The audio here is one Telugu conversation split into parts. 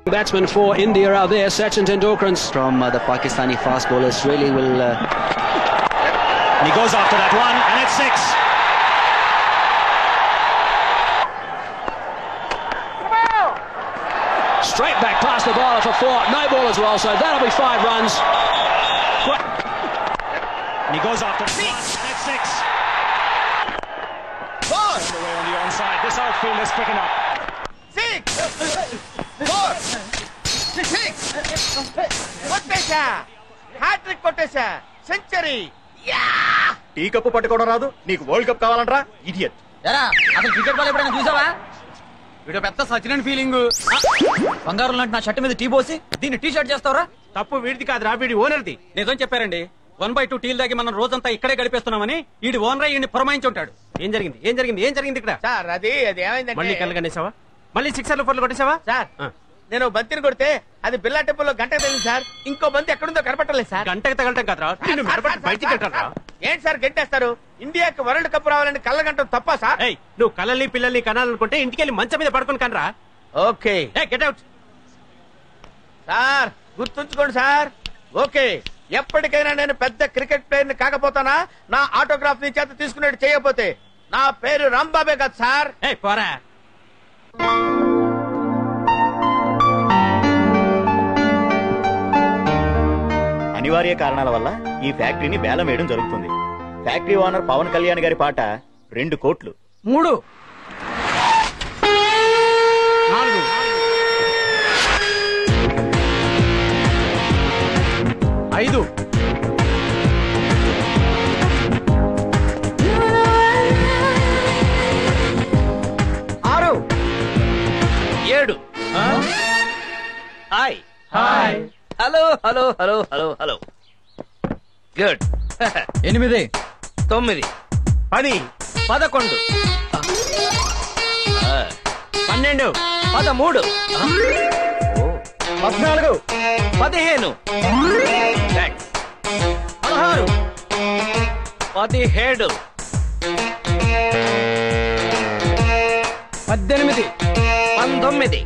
Batsmen for India are there. Sachin Tendulkar and from uh, the Pakistani fast bowlers really will. Uh, He goes after that one, and it's six. straight back past the bowler for four. No ball as well, so that'll be five runs. And he goes after that one, and it's six. Turned away on the onside. This outfield is picking up. కొట్టేశా హ్యాట్రిక్ కొట్టేశా సెంచరీ టీ కప్పు పట్టుకోవడం రాదు నీకు వరల్డ్ కప్ కావాలంటరా ఇడియట్ ఎరా అసలు క్రికెట్ బాల్ ఎప్పుడైనా చూసావా వీడు పెద్ద సచిన్ ఫీలింగ్ బంగారం లాంటి నా షర్ట్ మీద టీ పోసి దీన్ని టీ షర్ట్ చేస్తావరా తప్పు వీడిది కాదు వీడి ఓనర్ది నిజం చెప్పారండి వన్ బై టూ టీల్ దాగి మనం రోజంతా ఇక్కడే గడిపేస్తున్నామని వీడి ఓనర్ ఈయన్ని పురమాయించి ఉంటాడు ఏం జరిగింది ఏం జరిగింది ఏం జరిగింది ఇక్కడ సార్ అది అది మళ్ళీ ఏమైందంటే కళ్ళగనేసావా మళ్ళీ సిక్సర్లు ఫోర్లు కొట్టేసావా సార్ ఆ. నేను బంతిని కొడితే అది బిల్లా టెంపుల్లో గంట తెలియదు సార్ ఇంకో బంతి ఎక్కడుందో కనపట్టలేదు సార్ గంటకి తగలటం కదరా నిన్ను సార్, మెడపట్టి సార్, బయటికి సార్, కట్టారా సార్, ఏంటి సార్ గంటేస్తారు ఇండియాకి వరల్డ్ కప్ రావాలని కళ్ళ గంట తప్ప సార్ ఏయ్ నువ్వు కళ్ళని పిల్లల్ని కనాలనుకుంటే ఇంటికి వెళ్ళి మంచం మీద పడుకొని కనరా okay a get out sir గుర్తుంచుకోండి సార్ ఓకే ఎప్పటికైనా నేను పెద్ద క్రికెట్ ప్లేయర్ ని కాకపోతానా నా ఆటోగ్రాఫ్ ని చేత తీసుకునేట్టు చేయకపోతే నా పేరు రాంబాబే కదా సార్ ఏ పోరా అనివార్య కారణాల వల్ల ఈ ఫ్యాక్టరీని బేలం వేయడం జరుగుతుంది ఫ్యాక్టరీ ఓనర్ పవన్ కళ్యాణ్ గారి పాట రెండు కోట్లు మూడు నాలుగు ఐదు ఆరు ఏడు hi hi hello hello hello hello hello good ఎనిమిది తొమ్మిది పది పదకొండు పన్నెండు పదమూడు పద్నాలుగు పదిహేను పదహారు పదిహేడు పద్దెనిమిది పంతొమ్మిది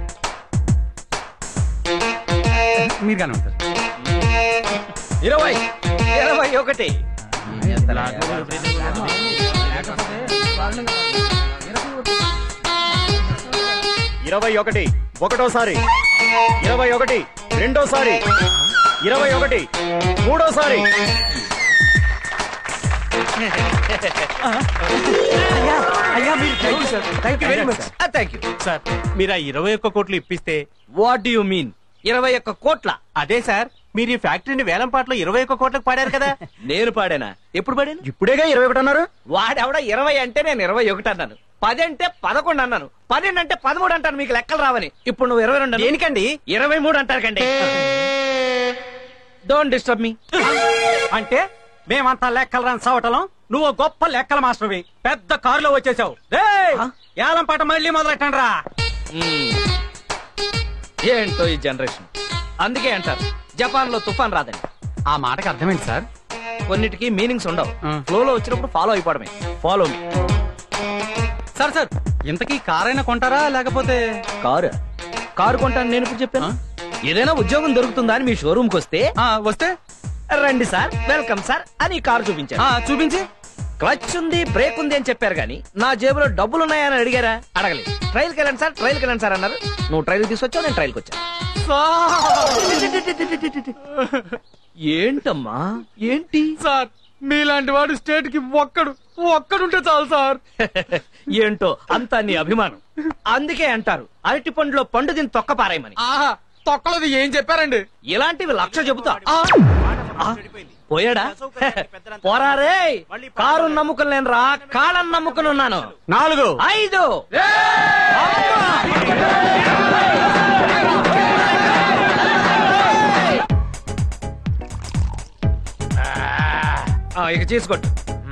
మీరు కానీ ఉంటారు ఇరవై ఇరవై ఒకటి ఇరవై ఒకటి ఒకటోసారి ఇరవై ఒకటి రెండోసారి ఇరవై ఒకటి మూడోసారి thank you very much thank you sir మీరు ఆ ఇరవై ఒక్క కోట్లు ఇప్పిస్తే వాట్ యు మీన్ ఇరవై ఒక్క కోట్ల అదే సార్ మీరు ఈ ఫ్యాక్టరీని వేలం పాటలో ఇరవై ఒక్క కోట్లకు పాడారు కదా నేను పాడానా ఎప్పుడు పాడాను ఇప్పుడేగా ఇరవై ఒకటి అన్నారు వాడెవడ ఇరవై అంటే నేను ఇరవై ఒకటి అన్నాను పది అంటే పదకొండు అన్నాను పన్నెండు అంటే పదమూడు అంటాను మీకు లెక్కలు రావని ఇప్పుడు నువ్వు ఇరవై రెండు దేనికండి ఇరవై మూడు అంటారు కండి డోంట్ డిస్టర్బ్ మీ అంటే మేమంతా లెక్కలు రాని సావటం నువ్వు గొప్ప లెక్కల మాస్టర్వి పెద్ద కారులో వచ్చేసావు రేయ్, ఏలం పాట మళ్ళీ మొదలెట్టండి రా ఏంటో ఈ జనరేషన్ అందుకే అంటారు జపాన్ లో తుఫాన్ రాదని ఆ మాటకి అర్థమైంది సార్ కొన్నిటికి మీనింగ్స్ ఉండవు ఆ. ఫ్లో లో వచ్చినప్పుడు ఫాలో అయిపోవడమే ఫాలో మీ సార్ సార్ ఇంతకీ కారైనా కొంటారా లేకపోతే కారు కారు కొంటాను నేను ఇప్పుడు చెప్పాను ఏదైనా ఉద్యోగం దొరుకుతుందా అని మీ షోరూమ్ కి వస్తే ఆ, వస్తే రండి సార్ వెల్కమ్ సార్ అని కారు చూపించాను ఆ, చూపించి క్లచ్ ఉంది బ్రేక్ ఉంది అని చెప్పారు కానీ నా జేబులో డబ్బులు ఉన్నాయని అడిగారా అడగలేదు ట్రైల్కి వెళ్ళండి సార్ ట్రైల్కి వెళ్ళండి సార్ అన్నారు నువ్వు ట్రైల్ తీసుకొచ్చావు నేను ట్రైల్కి వచ్చాను ఏంటమ్మా ఏంటి సార్ మీలాంటి వాడు స్టేట్ కి ఒక్కడు ఒక్కడుంటే చాలు సార్ ఏంటో అంతా నీ అభిమానం అందుకే అంటారు అరటి పండులో పండు దీన్ని తొక్క పారాయమని ఆహా తొక్కలది ఏం చెప్పారండి ఇలాంటివి లక్ష చెబుతా ఆ, పోయాడా పోరారే కారు నమ్ముకుని నేను రా కాళ్ళని నమ్ముకుని ఉన్నాను నాలుగు ఐదు ఆ, ఇక చేసుకోట్టు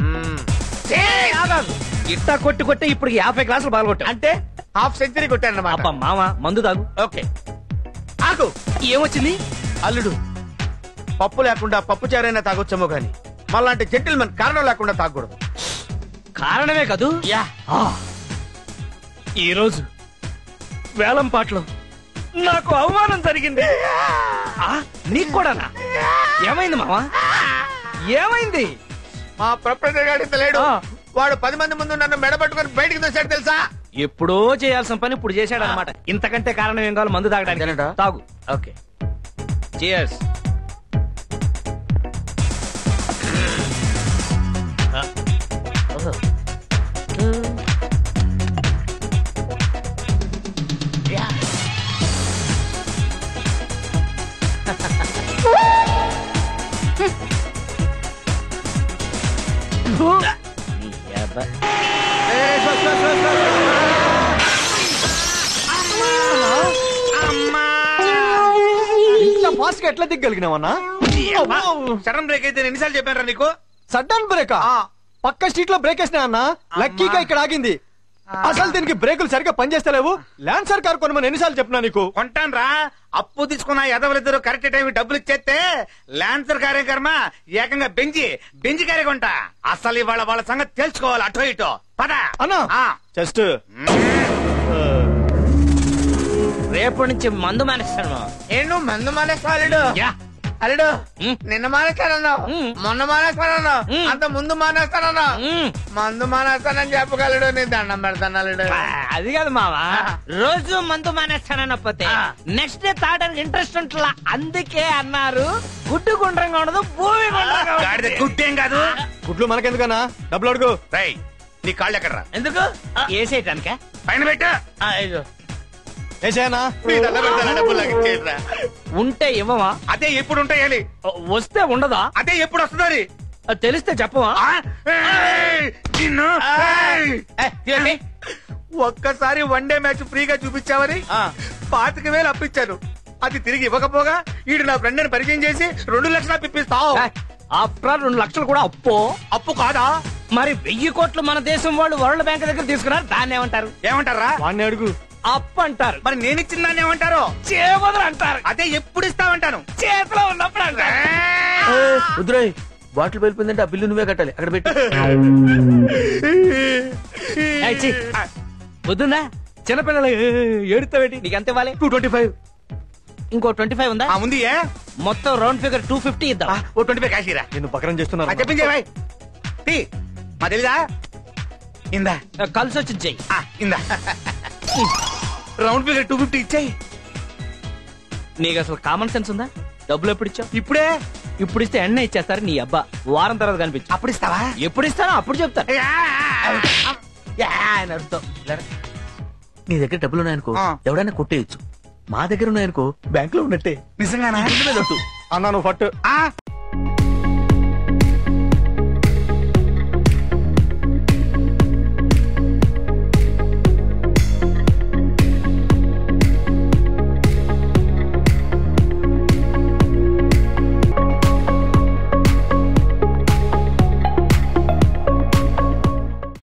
ఇట్టా కొట్టి కొట్టి ఇప్పుడు యాభై గ్లాసులు బాగా అంటే హాఫ్ సెంచరీ కొట్టాను అబ్బా అన్నమాట మామ మందు తాగు ఓకే ఆగు ఏమొచ్చింది అల్లుడు పప్పు లేకుండా పప్పు చారైనా తాగొచ్చేమో గాని మళ్ళాంటి జెంటిల్మెన్ కారణం లేకుండా తాగకూడదు కారణమే కదూ యా ఈ రోజు వేలం పాటలో నాకు అవమానం జరిగింది ఆ, నీకు కూడానా ఏమైంది మావా ఏమైంది మా ప్రొపరేటర్ గాడి లేడు ఆ. వాడు పది మంది ముందు నన్ను మెడబట్టుకొని బయటికి దోశాడు తెలుసా ఎప్పుడో చేయాల్సిన పని ఇప్పుడు చేశాడు అనమాట ఇంతకంటే కారణం ఏం కావాలి మందు తాగడానికి అంతేనంటా? తాగు ఓకే చియర్స్ ఇంత ఫాస్ట్ గా ఎట్లా దిగ్గలిగినావన్నా సడన్ బ్రేక్ అయితే నేను ఎన్నిసార్లు చెప్పాను నీకు సడన్ బ్రేక్ పక్క స్ట్రీట్ లో బ్రేక్ వేసినా అన్న లక్కీగా ఇక్కడ ఆగింది అసలు దీనికి బ్రేకులు సరిగ్గా పనిచేస్తలేవు ల్యాన్సర్ కార్ కొనమని ఎన్నిసార్లు చెప్పినా నీకు కొంటాను రా అప్పు తీసుకున్న ఎదవలిద్దరు కరెక్ట్ టైం డబ్బులు ఇచ్చేస్తే లాన్సర్ కార్యక్రమ ఏకంగా బెంచి బెంచి కార్య కొంటా అసలు ఇవాళ వాళ్ళ సంగతి తెలుసుకోవాలి అటో ఇటో పద అన్నా ఆ. జస్ట్ రేపటి నుంచి మందు మానేస్తాను నేను మందు మానేస్తాడు అల్లుడు ఉమ్. నిన్న మానేస్తానన్నావు ఉమ్. మొన్న మానేస్తానన్నావు ఉమ్. అంత ముందు మానేస్తానన్నావు మందు మానేస్తానని చెప్పగలడు నీ దండం పెడతాను అల్లుడు అది కాదు మావా రోజు మందు మానేస్తానకపోతే నెక్స్ట్ డే తాగడానికి ఇంట్రెస్ట్ ఉంటలా అందుకే అన్నారు గుడ్డు గుండ్రంగా ఉండదు భూమి గుండ్రంగా గాడిద ఉంటుంది. గుడ్డేం కాదు గుడ్లు మనకెందుకన్నా డబ్బులు అడుగు రై నీ కాళ్ళు ఎక్కడరా ఎందుకు వేసేయటానికా పైన పెట్టు వేసేయనా మీ దండం పెడతాను డబ్బులు నాకు ఇచ్చేయరా ఉంటే ఇవ్వమా అదే ఎప్పుడు ఉంటాయాలి వస్తే ఉండదా అదే ఎప్పుడు వస్తుంది అది తెలిస్తే చెప్పవా నిన్ను ఏయ్! ఒక్కసారి వన్ డే మ్యాచ్ ఫ్రీగా చూపించావని పాతిక వేలు అప్పించాను అది తిరిగి ఇవ్వకపోగా ఈడు నా ఫ్రెండ్ అని పరిచయం చేసి రెండు లక్షలు అప్పిస్తావు అప్పుడు రెండు లక్షలు కూడా అప్పు అప్పు కాదా మరి వెయ్యి కోట్లు మన దేశం వాళ్ళు వరల్డ్ బ్యాంక్ దగ్గర తీసుకున్నారు దాన్ని ఏమంటారు ఏమంటారా వాడిని అడుగు అప్పు అంటారు మరి నేను ఇచ్చిన దాన్ని ఏమంటారు చేపదులు అంటారు అదే ఎప్పుడు ఇస్తావంటాను చేతిలో ఉన్నప్పుడు అంటారు రుద్రయ్ బాటిల్ వెళ్ళిపోయిందంటే ఆ బిల్లు నువ్వే కట్టాలి అక్కడ పెట్టి ఏయ్, ఛీ. వద్దుందా చిన్నపిల్లలు ఏడుతావేటి నీకు ఎంత ఇవ్వాలి టూ ట్వంటీ ఫైవ్ ఇంకో ట్వంటీ ఫైవ్ ఉందా ఆ ఉంది ఏ? మొత్తం రౌండ్ ఫిగర్ టూ ఫిఫ్టీ ఇద్దాం ఆ, ఓ ట్వంటీ ఫైవ్ కాశీరా నిన్ను పకరం చేస్తున్నారు చెప్పించే భాయ్ టీ మా తెలీదా ఇందా కలిసి వచ్చి చెయ్యి ఆ, ఇందా రౌండ్ ఫిగర్ టూ ఫిఫ్టీ ఇచ్చాయి నీకు అసలు కామన్ సెన్స్ ఉందా డబ్బులు ఎప్పుడు ఇచ్చావు ఇప్పుడే ఇప్పుడు ఇస్తే ఎన్న ఇచ్చేస్తారు నీ అబ్బా వారం తర్వాత కనిపించు అప్పుడు ఇస్తావా ఎప్పుడు ఇస్తానో అప్పుడు చెప్తాను యా! యా అని అర్థం నీ దగ్గర డబ్బులు ఉన్నాయనుకో ఆ. ఎవడైనా కొట్టేయచ్చు మా దగ్గర ఉన్నాయనుకో బ్యాంక్ లో ఉన్నట్టే నిజంగానా అన్నా నువ్వు ఫట్ ఆ,